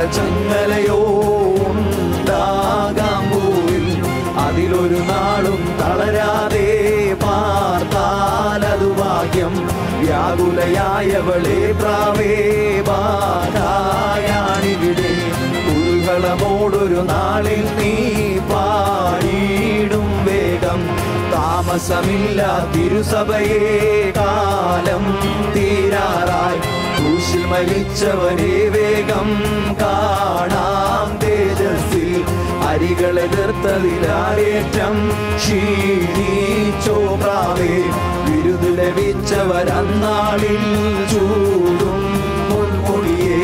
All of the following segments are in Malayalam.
ചങ്ങലയോ ഉണ്ടാകാം ഭൂവിൽ അതിലൊരു നാളും തളരാതെ പാർത്താലതു ഭാഗ്യം വ്യാകുലയായവളെ പ്രാവേ ബാധായാണിവിടെ കുരുകളമോടൊരു നാളിൽ നീ പാടിയിടും വേഗം താമസമില്ല തിരുസഭയെ കാലം തീരാറായി ക്രൂശിൽ മരിച്ചവനെ വേഗം കാണാം തേജസ്സിൽ അരികളെതിർത്തതിലാരേറ്റം ക്ഷീണിച്ചോ പ്രാവേ വിരുദ് ലഭിച്ചവരന്നാളിൽ ചൂടും മുൻമൊഴിയേ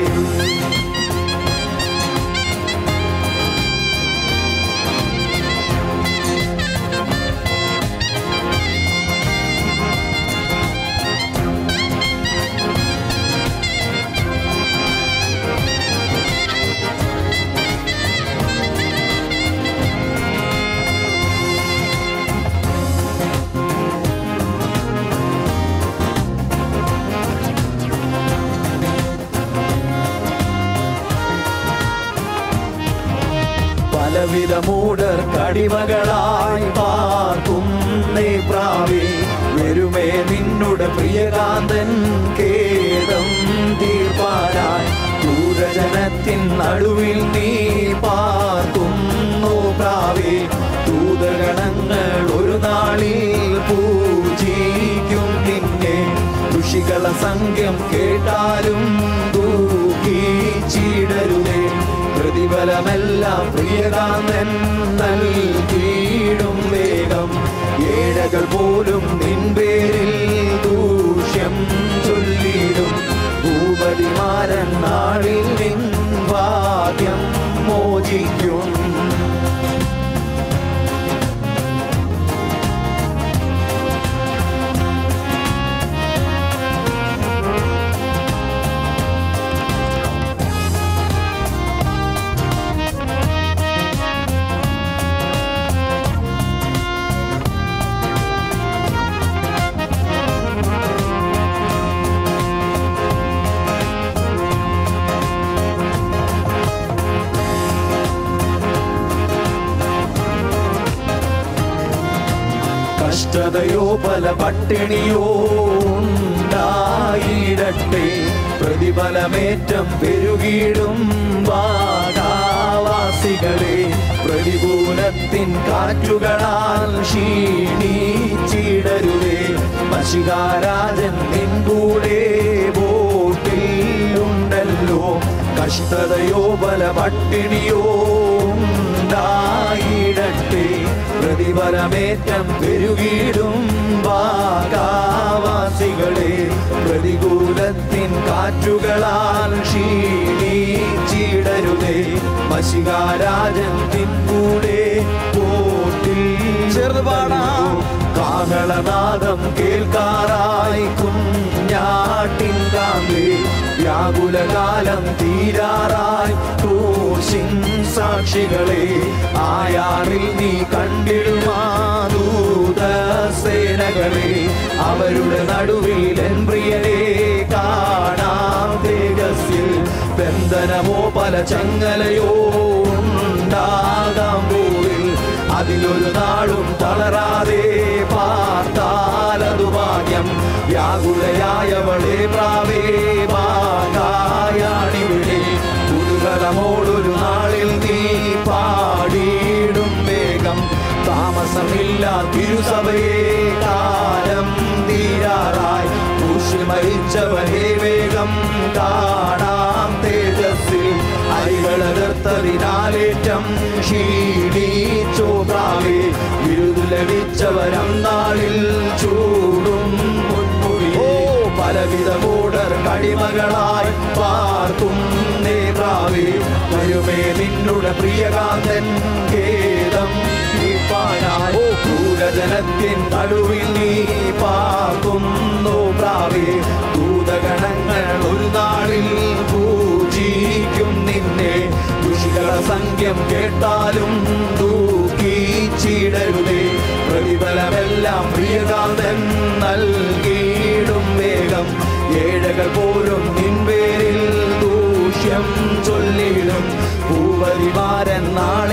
പലവിധ മൂടർ കടിമകളായി പാർക്കും നീ പ്രാവി വരുമേ നിന്നുടെ പ്രിയകാന്തൻ കേദം തീർപ്പാനായി ദൂരജനത്തിൻ നടുവിൽ നീ പാർക്കുന്നു പ്രാവി ദൂതഗണങ്ങൾ ഒരു നാളിൽ പൂജിക്കും നിന്നെ ഋഷികള സംഖ്യം കേട്ടാലും ദൂഖിച്ചിടരുതേ പ്രതിഫലമെല്ലാം പ്രിയകാന്തൻ നൽകിയിടും വേഗം ഏഴകൾ പോലും നിൻപേരിൽ ദൂഷ്യം ചൊല്ലിടും ഭൂപതിമാരൻ നാളിൽ നിൻ ഭാഗ്യം മോചിക്കും കഷ്ടതയോ പല പട്ടിണിയോ ഉണ്ടായിടട്ടെ പ്രതിഫലമേറ്റം പെരുകിടും വാകാവാസികളെ പ്രതികൂലത്തിൻ കാറ്റുകളാൽ ക്ഷീണിച്ചിടരുതേ മഷികാരാജൻ നിൻ കൂടെ ബോട്ടിലുണ്ടല്ലോ കഷ്ടതയോ പല പട്ടിണിയോ ഉണ്ടായിടട്ടെ പ്രതിഫലമേറ്റം പെരുകിടും വാകാവാസികളെ പ്രതികൂലത്തിൻ കാറ്റുകളാൽ ക്ഷീണിച്ചിടരുതേ മഷികാരാജൻ കൂടെ പോട്ടിൽ ചേർന്ന് പാടാം. കാഹളനാദം കേൾക്കാറായി കുഞ്ഞാട്ടിൻ കാന്തേ വ്യാകുലകാലം തീരാറായി ക്രൂശിൻ സാക്ഷികളെ ആയാറിൽ നീ കണ്ടിടുമാതൂത സേനകളെ അവരുടെ നടുവിൽ എൻ പ്രിയരെ കാണാം തേജസ്സിൽ ബന്ധനമോ പല ചങ്ങലയോ ഉണ്ടാകാം ഭൂവിൽ അതിലൊരു നാളും തളരാതെ പാർത്താലതു ഭാഗ്യം വ്യാകുലയായവളെ പ്രാവേ ഭാഗായാണിവിടെ കുരുകലമോടൊരു നാളിൽ നീ പാടിയിടും വേഗം താമസമില്ല തിരുസഭയെ കാലം തീരാറായി ക്രൂശിൽ മരിച്ചവരെ വേഗം കാണാം തേജസ്സിൽ അരികളെതിർത്തതിനാലേറ്റം ക്ഷീണിച്ചോ പ്രാവേ വിരുദ് ലഭിച്ചവരം നാളിൽ ചൂടും മുൻമൊഴിയോ പലവിധ മൂടർ കടിമകളായി പാർക്കും നേ പ്രാവേ വരുമേ നിന്നുടെ പ്രിയകാന്തൻ ഖേദം തീർപ്പാനായി ക്രൂരജനത്തിൻ നടുവിൽ നീ പാർക്കുന്നു പ്രാവേ ദൂതഗണങ്ങൾ ഒരു നാളിൽ പൂജിക്കും നിന്നെ ഋഷികള സംഖ്യം കേട്ടാലും ദൂക്കിച്ചിടരുതേ പ്രതിഫലമെല്ലാം പ്രിയകാന്തൻ നൽകിയിടും വേഗം ഏഴകൾ പോലും നിൻപേരിൽ ദൂഷ്യം ചൊല്ലി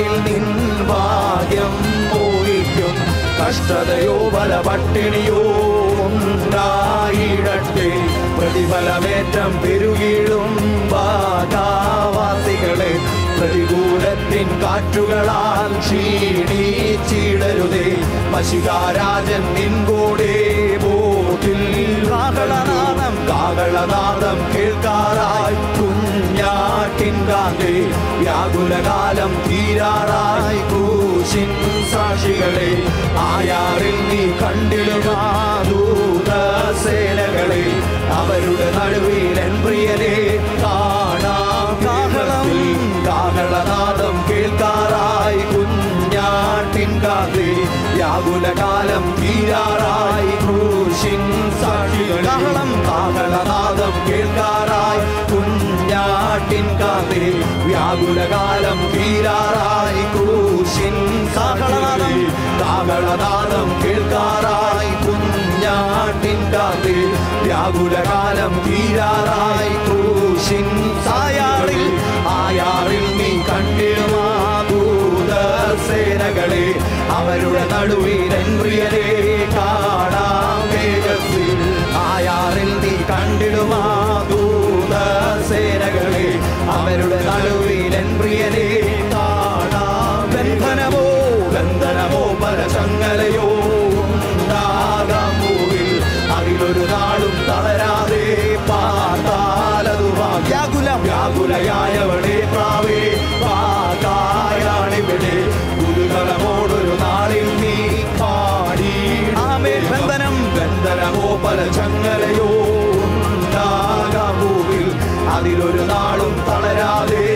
ആയാറിൽ നിൻ ഭാഗ്യം മോഹിക്കും കഷ്ടതയോ ബല പട്ടിണിയോ ഉണ്ടായിടട്ടെ പ്രതിഫലമേറ്റം പെരുകിടും ബാധാവാസികളെ പ്രതികൂലത്തിൻ കാറ്റുകളാൽ ക്ഷീണിച്ചിടരുതേ മഷികാരാജൻ നിൻകൂടെ ബോട്ടിൽ കാകളനാദം കാകളനാദം കേൾക്കാറായി കുഞ്ഞാട്ടിൻ കാന്തേ വ്യാകുലകാലം തീരാറായി കൂശിൻ സാക്ഷികളെ ആയാറിൽ നീ കണ്ടിടുമാതൂത സേനകളെ അവരുടെ നടുവിൽ എൻ പ്രിയനെ കാണാം കാഹളം കാഹളനാദം കേൾക്കാറായി കുഞ്ഞാട്ടിൻ കാന്തേ വ്യാകുലകാലം തീരാറായി ക്രൂശിൻ സാക്ഷികൾ കാഹളം കാഹളനാദം കേൾക്കാറായി കുഞ്ഞാട്ടിൻ കാന്തേ വ്യാകുലകാലം തീരാറായി ക്രൂശിൻ സാഹളനാദം കാഹളനാദം കേൾക്കാറായി കുഞ്ഞാട്ടിൻ കാന്തേ വ്യാകുലകാലം തീരാറായി ക്രൂശിൻ സായാറിൽ ആയാറിൽ നീ കണ്ടിടുമാതൂത സേനകളെ അവരുടെ നടുവിൽ എൻ പ്രിയരെ കാണാം വേഗത്തിൽ ആയാറിൽ നീ കണ്ടിടുമാതൂത സേനകളെ അവരുടെ നടുവിൽ എൻ പ്രിയരെ കാണാം ബന്ധനമോ ബന്ധനമോ പല ചങ്ങലയോ ഉണ്ടാകാം ഭൂവിൽ അതിലൊരു നാളും തളരാതെ പാതാലതു വ്യാകുല വ്യാകുലയായവളെ പ്രാവേ പാകായാണിവിടെ ഗുരുതലമോടൊരു നാളിൽ നീ പാടി ആമേ ബന്ധനം ബന്ധനമോ പല ചങ്ങലയോ ഉണ്ടാകാം ഭൂവിൽ അതിലൊരു നാളും തളരാതെ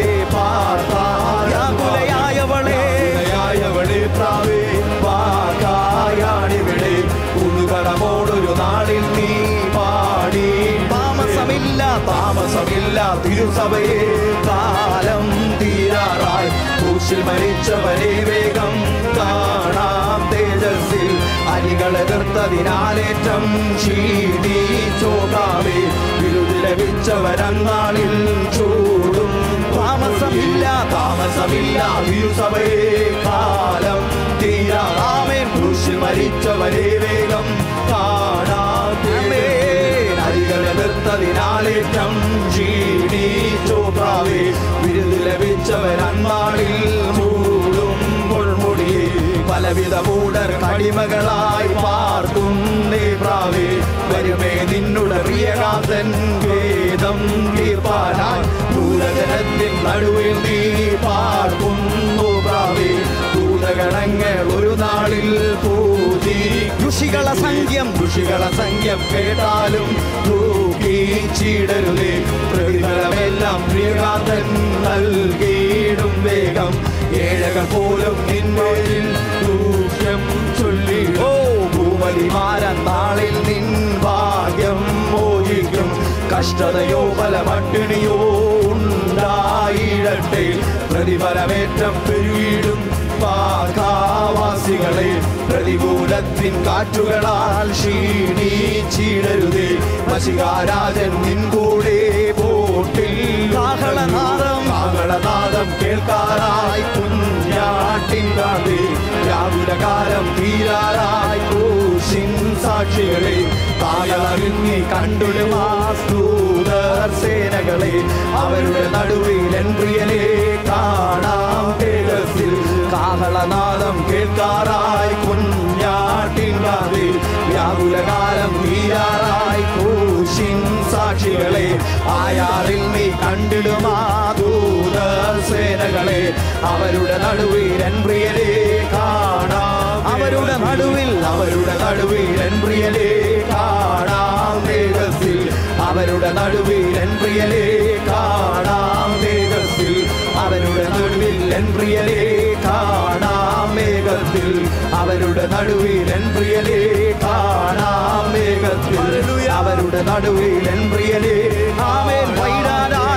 പാതായായവളെ യായവളെ പ്രാവേ പാകായാണിവിടെ ഉൾകടമോടൊരു നാളിൽ നീ പാടി താമസമില്ല താമസമില്ല തിരുസഭയെ കാലം തീരാറായി കൂശിൽ മരിച്ചവരെ വേഗം കാണാം തേജസ്സിൽ അരികളെതിർത്തതിനാലേറ്റം ക്ഷീണിച്ചോകാവേ വിരുതി ലഭിച്ചവരങ്ങാളിൽ ചൂടും താമസമില്ല താമസമില്ല തിരുസഭയെ കാലം തീരാറാമേ ക്രൂശിൽ മരിച്ചവരെ വേഗം കാണാം അരികളെതിർത്തതിനാലേറ്റം ക്ഷീണിച്ചോകാവേ വിരുതി ലഭിച്ചവരങ്ങാളിൽ ചൂടും പൊൾമുടിയെ പലവിധ മൂടർ കടിമകളായി പാർക്കുന്നേ പ്രാവേ വരുമേ നിന്നുടെ പ്രിയകാന്തൻ വേദം തീർപ്പാനായി ദൂരജനത്തിൻ നടുവിൽ നീ പാർക്കുന്നു പ്രാവേ ഭൂതഗണങ്ങൾ ഒരു നാളിൽ പൂജി ഋഷികള സംഖ്യം ഋഷികള സംഖ്യം കേട്ടാലും തൂക്കിച്ചിടരുതേ പ്രതിഫലമെല്ലാം പ്രിയകാന്തൻ നൽകിയിടും വേഗം ഏഴകൾ പോലും നിന്മയിൽ ദൂഷ്യം ചൊല്ലി ഓ ഭൂമലിമാരൻ നാളിൽ നിൻ ഭാഗ്യം മോഹിക്കും കഷ്ടതയോ പല പട്ടിണിയോ ഉണ്ടായിടട്ടെ പ്രതിഫലമേറ്റം പെരുകിടും പാകാവാസികളെ പ്രതികൂലത്തിൻ കാറ്റുകളാൽ ക്ഷീണിച്ചിടരുതേ വശികാരാജൻ നിൻകൂടെ പോട്ടിൽ കാഹളനാദം കാഹളനാദം കേൾക്കാറായി കുഞ്ഞാട്ടിൻ കാതേ രാവിലകാലം തീരാറായി ക്രൂശിൻ സാക്ഷികളെ കാകളറിഞ്ഞി കണ്ടുടുമാസ്തൂതർ സേനകളെ അവരുടെ നടുവിൽ എൻ പ്രിയനെ കാണാം തേജസ്സിൽ കാഹളനാദം കേൾക്കാറായി കുഞ്ഞാട്ടിൻ കാതേ വ്യാകുലകാലം തീരാറായി ക്രൂശിൻ സാക്ഷികളെ ആയാറിൽ നീ കണ്ടിടുമാതൂതർ സേനകളെ അവരുടെ നടുവിൽ എൻ പ്രിയരെ കാണാം അവരുടെ നടുവിൽ അവരുടെ നടുവിൽ എൻ പ്രിയരെ കാണാം വേഗത്തിൽ അവരുടെ നടുവിൽ എൻ പ്രിയരെ കാണാം വേഗത്തിൽ അവരുടെ നടുവിൽ എൻ പ്രിയരെ കാണാം വേഗത്തിൽ അവരുടെ നടുവിൽ എൻ പ്രിയരെ കാണാം വേഗത്തിൽ അവരുടെ നടുവിൽ എൻ പ്രിയരെ ആമേൻ വൈരാരാ